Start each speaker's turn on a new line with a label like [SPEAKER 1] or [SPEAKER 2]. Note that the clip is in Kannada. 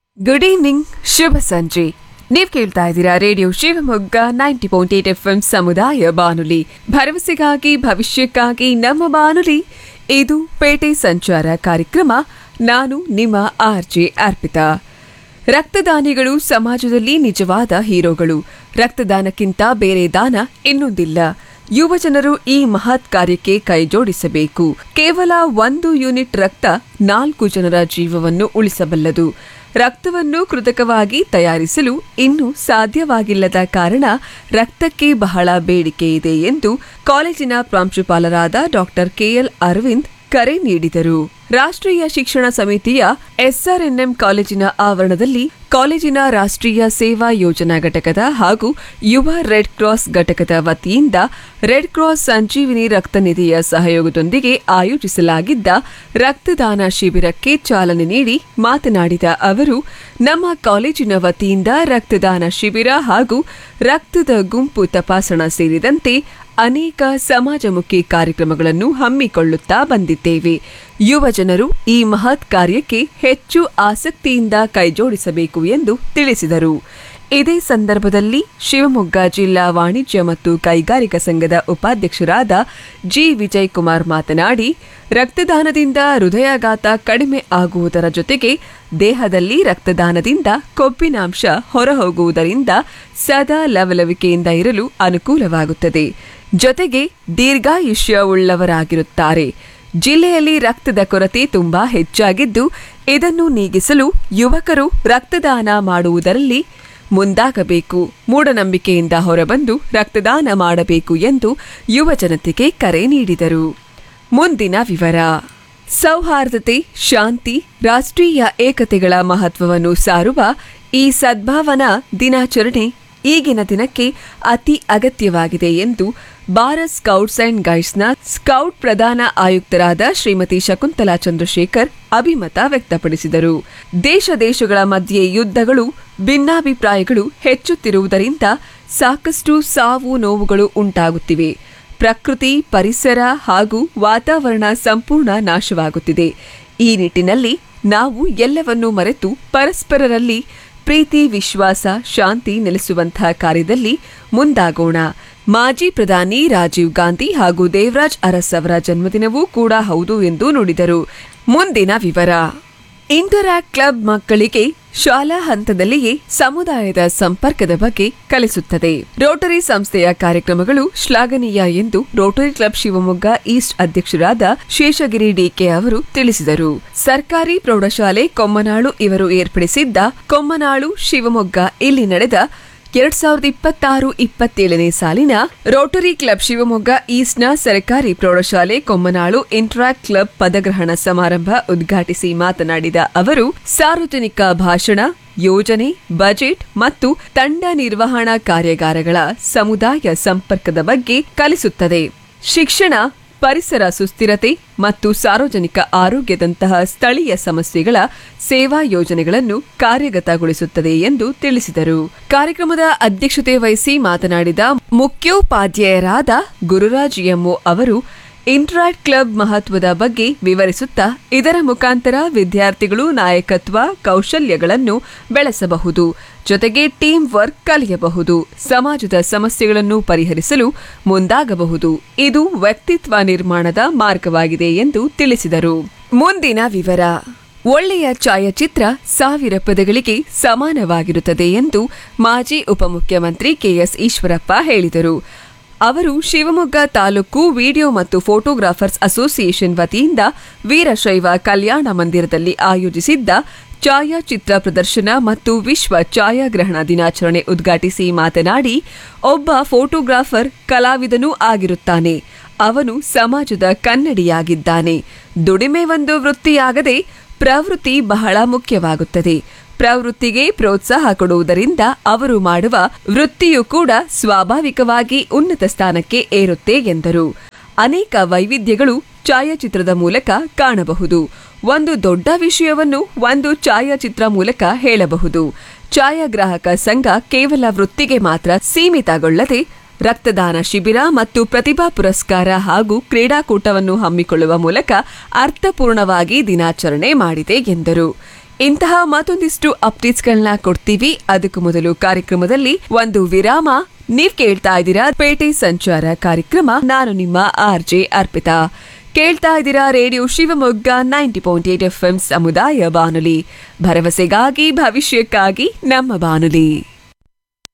[SPEAKER 1] ಗುಡ್ ಈವ್ನಿಂಗ್ ಶುಭ ಸಂಜೆ ನೀವ್ ಕೇಳ್ತಾ ಇದ್ದೀರಾ radio Shivamogga ninety point eight F ಸಮುದಾಯ ಬಾನುಲಿ ಭರವಸೆಗಾಗಿ ಭವಿಷ್ಯಕ್ಕಾಗಿ ನಮ್ಮ ಬಾನುಲಿ ಇದು ಪೇಟೆ ಸಂಚಾರ ಕಾರ್ಯಕ್ರಮ ನಾನು ನಿಮ್ಮ ಆರ್ಜೆ ಅರ್ಪಿತಾ ರಕ್ತದಾನಿಗಳು ಸಮಾಜದಲ್ಲಿ ನಿಜವಾದ ಹೀರೋಗಳು ರಕ್ತದಾನಕ್ಕಿಂತ ಬೇರೆ ದಾನ ಇನ್ನೊಂದಿಲ್ಲ ಯುವ ಜನರು ಈ ಮಹತ್ ಕಾರ್ಯಕ್ಕೆ ಕೈಜೋಡಿಸಬೇಕು ಕೇವಲ ಒಂದು ಯೂನಿಟ್ ರಕ್ತ ನಾಲ್ಕು ಜನರ ಜೀವವನ್ನು ಉಳಿಸಬಲ್ಲದು ರಕ್ತವನ್ನು ಕೃತಕವಾಗಿ ತಯಾರಿಸಲು ಇನ್ನೂ ಸಾಧ್ಯವಾಗಿಲ್ಲದ ಕಾರಣ ರಕ್ತಕ್ಕೆ ಬಹಳ ಬೇಡಿಕೆ ಇದೆ ಎಂದು ಕಾಲೇಜಿನ ಪ್ರಾಂಶುಪಾಲರಾದ ಡಾಕ್ಟರ್ ಕೆಎಲ್ ಅರವಿಂದ್ ಕರೆ ನೀಡಿದರು ರಾಷ್ಟ್ರೀಯ ಶಿಕ್ಷಣ ಸಮಿತಿಯ ಎಸ್ಆರ್ಎನ್ಎಂ ಕಾಲೇಜಿನ ಆವರಣದಲ್ಲಿ ಕಾಲೇಜಿನ ರಾಷ್ಟ್ರೀಯ ಸೇವಾ ಯೋಜನಾ ಘಟಕದ ಹಾಗೂ ಯುವ ರೆಡ್ ಕ್ರಾಸ್ ಘಟಕದ ವತಿಯಿಂದ ರೆಡ್ ಕ್ರಾಸ್ ಸಂಜೀವಿನಿ ರಕ್ತ ನಿಧಿಯ ಸಹಯೋಗದೊಂದಿಗೆ ಆಯೋಜಿಸಲಾಗಿದ್ದ ರಕ್ತದಾನ ಶಿಬಿರಕ್ಕೆ ಚಾಲನೆ ನೀಡಿ ಮಾತನಾಡಿದ ಅವರು ನಮ್ಮ ಕಾಲೇಜಿನ ವತಿಯಿಂದ ರಕ್ತದಾನ ಶಿಬಿರ ಹಾಗೂ ರಕ್ತದ ಗುಂಪು ತಪಾಸಣಾ ಸೇರಿದಂತೆ ಅನೇಕ ಸಮಾಜಮುಖಿ ಕಾರ್ಯಕ್ರಮಗಳನ್ನು ಹಮ್ಮಿಕೊಳ್ಳುತ್ತಾ ಬಂದಿದ್ದೇವೆ ಯುವ ಜನರು ಈ ಮಹತ್ ಕಾರ್ಯಕ್ಕೆ ಹೆಚ್ಚು ಆಸಕ್ತಿಯಿಂದ ಕೈಜೋಡಿಸಬೇಕು ಎಂದು ತಿಳಿಸಿದರು ಇದೇ ಸಂದರ್ಭದಲ್ಲಿ ಶಿವಮೊಗ್ಗ ಜಿಲ್ಲಾ ವಾಣಿಜ್ಯ ಮತ್ತು ಕೈಗಾರಿಕಾ ಸಂಘದ ಉಪಾಧ್ಯಕ್ಷರಾದ ಜಿ ವಿಜಯ್ ಕುಮಾರ್ ಮಾತನಾಡಿ ರಕ್ತದಾನದಿಂದ ಹೃದಯಾಘಾತ ಕಡಿಮೆ ಆಗುವುದರ ಜೊತೆಗೆ ದೇಹದಲ್ಲಿ ರಕ್ತದಾನದಿಂದ ಕೊಬ್ಬಿನಾಂಶ ಹೊರಹೋಗುವುದರಿಂದ ಸದಾ ಲವಲವಿಕೆಯಿಂದ ಇರಲು ಅನುಕೂಲವಾಗುತ್ತದೆ ಜೊತೆಗೆ ದೀರ್ಘಾಯುಷ್ಯವುಳ್ಳವರಾಗಿರುತ್ತಾರೆ ಜಿಲ್ಲೆಯಲ್ಲಿ ರಕ್ತದ ಕೊರತೆ ತುಂಬಾ ಹೆಚ್ಚಾಗಿದ್ದು ಇದನ್ನು ನೀಗಿಸಲು ಯುವಕರು ರಕ್ತದಾನ ಮಾಡುವುದರಲ್ಲಿ ಮುಂದಾಗಬೇಕು ಮೂಢನಂಬಿಕೆಯಿಂದ ಹೊರಬಂದು ರಕ್ತದಾನ ಮಾಡಬೇಕು ಎಂದು ಯುವ ಜನತೆಗೆ ಕರೆ ನೀಡಿದರು ಮುಂದಿನ ವಿವರ ಸೌಹಾರ್ದತೆ ಶಾಂತಿ ರಾಷ್ಟ್ರೀಯ ಏಕತೆಗಳ ಮಹತ್ವವನ್ನು ಸಾರುವ ಈ ಸದ್ಭಾವನಾ ದಿನಾಚರಣೆ ಈಗಿನ ದಿನಕ್ಕೆ ಅತಿ ಅಗತ್ಯವಾಗಿದೆ ಎಂದು ಭಾರತ್ ಸ್ಕೌಟ್ಸ್ ಅಂಡ್ ಗೈಡ್ಸ್ನ ಸ್ಕೌಟ್ ಪ್ರಧಾನ ಆಯುಕ್ತರಾದ ಶ್ರೀಮತಿ ಶಕುಂತಲಾ ಚಂದ್ರಶೇಖರ್ ಅಭಿಮತ ವ್ಯಕ್ತಪಡಿಸಿದರು ದೇಶ ದೇಶಗಳ ಮಧ್ಯೆ ಯುದ್ಧಗಳು ಭಿನ್ನಾಭಿಪ್ರಾಯಗಳು ಹೆಚ್ಚುತ್ತಿರುವುದರಿಂದ ಸಾಕಷ್ಟು ಸಾವು ನೋವುಗಳು ಉಂಟಾಗುತ್ತಿವೆ ಪ್ರಕೃತಿ ಪರಿಸರ ಹಾಗೂ ವಾತಾವರಣ ಸಂಪೂರ್ಣ ನಾಶವಾಗುತ್ತಿದೆ ಈ ನಿಟ್ಟಿನಲ್ಲಿ ನಾವು ಎಲ್ಲವನ್ನೂ ಮರೆತು ಪರಸ್ಪರರಲ್ಲಿ ಪ್ರೀತಿ ವಿಶ್ವಾಸ ಶಾಂತಿ ನೆಲೆಸುವಂತಹ ಕಾರ್ಯದಲ್ಲಿ ಮುಂದಾಗೋಣ ಮಾಜಿ ಪ್ರಧಾನಿ ರಾಜೀವ್ ಗಾಂಧಿ ಹಾಗೂ ದೇವರಾಜ್ ಅರಸ್ ಅವರ ಜನ್ಮದಿನವೂ ಕೂಡ ಹೌದು ಎಂದು ನುಡಿದರು ಮುಂದಿನ ವಿವರ ಇಂಟರಾಕ್ಟ್ ಕ್ಲಬ್ ಮಕ್ಕಳಿಗೆ ಶಾಲಾ ಹಂತದಲ್ಲಿಯೇ ಸಮುದಾಯದ ಸಂಪರ್ಕದ ಬಗ್ಗೆ ಕಲಿಸುತ್ತದೆ ರೋಟರಿ ಸಂಸ್ಥೆಯ ಕಾರ್ಯಕ್ರಮಗಳು ಶ್ಲಾಘನೀಯ ಎಂದು ರೋಟರಿ ಕ್ಲಬ್ ಶಿವಮೊಗ್ಗ ಈಸ್ಟ್ ಅಧ್ಯಕ್ಷರಾದ ಶೇಷಗಿರಿ ಡಿಕೆ ಅವರು ತಿಳಿಸಿದರು ಸರ್ಕಾರಿ ಪ್ರೌಢಶಾಲೆ ಕೊಮ್ಮನಾಳು ಇವರು ಏರ್ಪಡಿಸಿದ್ದ ಕೊಮ್ಮನಾಳು ಶಿವಮೊಗ್ಗ ಇಲ್ಲಿ ನಡೆದ ಎರಡ್ ಸಾವಿರದ ಇಪ್ಪತ್ತಾರು ಇಪ್ಪತ್ತೇಳನೇ ಸಾಲಿನ ರೋಟರಿ ಕ್ಲಬ್ ಶಿವಮೊಗ್ಗ ಈಸ್ಟ್ನ ಸರ್ಕಾರಿ ಪ್ರೌಢಶಾಲೆ ಕೊಮ್ಮನಾಳು ಇಂಟ್ರಾಕ್ಟ್ ಕ್ಲಬ್ ಪದಗ್ರಹಣ ಸಮಾರಂಭ ಉದ್ಘಾಟಿಸಿ ಮಾತನಾಡಿದ ಅವರು ಸಾರ್ವಜನಿಕ ಭಾಷಣ ಯೋಜನೆ ಬಜೆಟ್ ಮತ್ತು ತಂಡ ನಿರ್ವಹಣಾ ಕಾರ್ಯಾಗಾರಗಳ ಸಮುದಾಯ ಸಂಪರ್ಕದ ಬಗ್ಗೆ ಕಲಿಸುತ್ತದೆ ಶಿಕ್ಷಣ ಪರಿಸರ ಸುಸ್ಥಿರತೆ ಮತ್ತು ಸಾರ್ವಜನಿಕ ಆರೋಗ್ಯದಂತಹ ಸ್ಥಳೀಯ ಸಮಸ್ಯೆಗಳ ಸೇವಾ ಯೋಜನೆಗಳನ್ನು ಕಾರ್ಯಗತಗೊಳಿಸುತ್ತದೆ ಎಂದು ತಿಳಿಸಿದರು ಕಾರ್ಯಕ್ರಮದ ಅಧ್ಯಕ್ಷತೆ ವಹಿಸಿ ಮಾತನಾಡಿದ ಮುಖ್ಯೋಪಾಧ್ಯಾಯರಾದ ಗುರುರಾಜ್ ಎಂಒ ಅವರು ಇಂಟ್ರಾಕ್ಟ್ ಕ್ಲಬ್ ಮಹತ್ವದ ಬಗ್ಗೆ ವಿವರಿಸುತ್ತಾ ಇದರ ಮುಖಾಂತರ ವಿದ್ಯಾರ್ಥಿಗಳು ನಾಯಕತ್ವ ಕೌಶಲ್ಯಗಳನ್ನು ಬೆಳೆಸಬಹುದು ಜೊತೆಗೆ ಟೀಮ್ ವರ್ಕ್ ಕಲಿಯಬಹುದು ಸಮಾಜದ ಸಮಸ್ಯೆಗಳನ್ನು ಪರಿಹರಿಸಲು ಮುಂದಾಗಬಹುದು ಇದು ವ್ಯಕ್ತಿತ್ವ ನಿರ್ಮಾಣದ ಮಾರ್ಗವಾಗಿದೆ ಎಂದು ತಿಳಿಸಿದರು ಮುಂದಿನ ವಿವರ ಒಳ್ಳೆಯ ಛಾಯಾಚಿತ್ರ ಸಾವಿರ ಪದಗಳಿಗೆ ಸಮಾನವಾಗಿರುತ್ತದೆ ಎಂದು ಮಾಜಿ ಉಪಮುಖ್ಯಮಂತ್ರಿ ಕೆಎಸ್ ಈಶ್ವರಪ್ಪ ಹೇಳಿದರು ಅವರು ಶಿವಮೊಗ್ಗ ತಾಲೂಕು ವಿಡಿಯೋ ಮತ್ತು ಫೋಟೋಗ್ರಾಫರ್ಸ್ ಅಸೋಸಿಯೇಷನ್ ವತಿಯಿಂದ ವೀರಶೈವ ಕಲ್ಯಾಣ ಮಂದಿರದಲ್ಲಿ ಆಯೋಜಿಸಿದ್ದ ಛಾಯಾಚಿತ್ರ ಪ್ರದರ್ಶನ ಮತ್ತು ವಿಶ್ವ ಛಾಯಾಗ್ರಹಣ ದಿನಾಚರಣೆ ಉದ್ಘಾಟಿಸಿ ಮಾತನಾಡಿ ಒಬ್ಬ ಫೋಟೋಗ್ರಾಫರ್ ಕಲಾವಿದನೂ ಆಗಿರುತ್ತಾನೆ ಅವನು ಸಮಾಜದ ಕನ್ನಡಿಯಾಗಿದ್ದಾನೆ ದುಡಿಮೆ ಒಂದು ವೃತ್ತಿಯಾಗದೆ ಪ್ರವೃತ್ತಿ ಬಹಳ ಮುಖ್ಯವಾಗುತ್ತದೆ ಪ್ರವೃತ್ತಿಗೆ ಪ್ರೋತ್ಸಾಹ ಕೊಡುವುದರಿಂದ ಅವರು ಮಾಡುವ ವೃತ್ತಿಯು ಕೂಡ ಸ್ವಾಭಾವಿಕವಾಗಿ ಉನ್ನತ ಸ್ಥಾನಕ್ಕೆ ಏರುತ್ತೆ ಎಂದರು ಅನೇಕ ವೈವಿಧ್ಯಗಳು ಛಾಯಾಚಿತ್ರದ ಮೂಲಕ ಕಾಣಬಹುದು ಒಂದು ದೊಡ್ಡ ವಿಷಯವನ್ನು ಒಂದು ಛಾಯಾಚಿತ್ರ ಮೂಲಕ ಹೇಳಬಹುದು ಛಾಯಾಗ್ರಾಹಕ ಸಂಘ ಕೇವಲ ವೃತ್ತಿಗೆ ಮಾತ್ರ ಸೀಮಿತಗೊಳ್ಳದೆ ರಕ್ತದಾನ ಶಿಬಿರ ಮತ್ತು ಪ್ರತಿಭಾ ಪುರಸ್ಕಾರ ಹಾಗೂ ಕ್ರೀಡಾಕೂಟವನ್ನು ಹಮ್ಮಿಕೊಳ್ಳುವ ಮೂಲಕ ಅರ್ಥಪೂರ್ಣವಾಗಿ ದಿನಾಚರಣೆ ಮಾಡಿದೆ ಎಂದರು ಇಂತಹ ಮತ್ತೊಂದಿಷ್ಟು ಅಪ್ಡೇಟ್ಸ್ಗಳನ್ನ ಕೊಡ್ತೀವಿ ಅದಕ್ಕೂ ಮೊದಲು ಕಾರ್ಯಕ್ರಮದಲ್ಲಿ ಒಂದು ವಿರಾಮ ನೀವ್ ಕೇಳ್ತಾ ಇದ್ದೀರಾ ಪೇಟೆ ಸಂಚಾರ ಕಾರ್ಯಕ್ರಮ ನಾನು ನಿಮ್ಮ ಆರ್ ಜೆ ಅರ್ಪಿತಾ ಕೇಳ್ತಾ ಇದ್ದೀರಾ radio Shivamogga ninety point eight F M ಸಮುದಾಯ ಬಾನುಲಿ ಭರವಸೆಗಾಗಿ ಭವಿಷ್ಯಕ್ಕಾಗಿ ನಮ್ಮ ಬಾನುಲಿ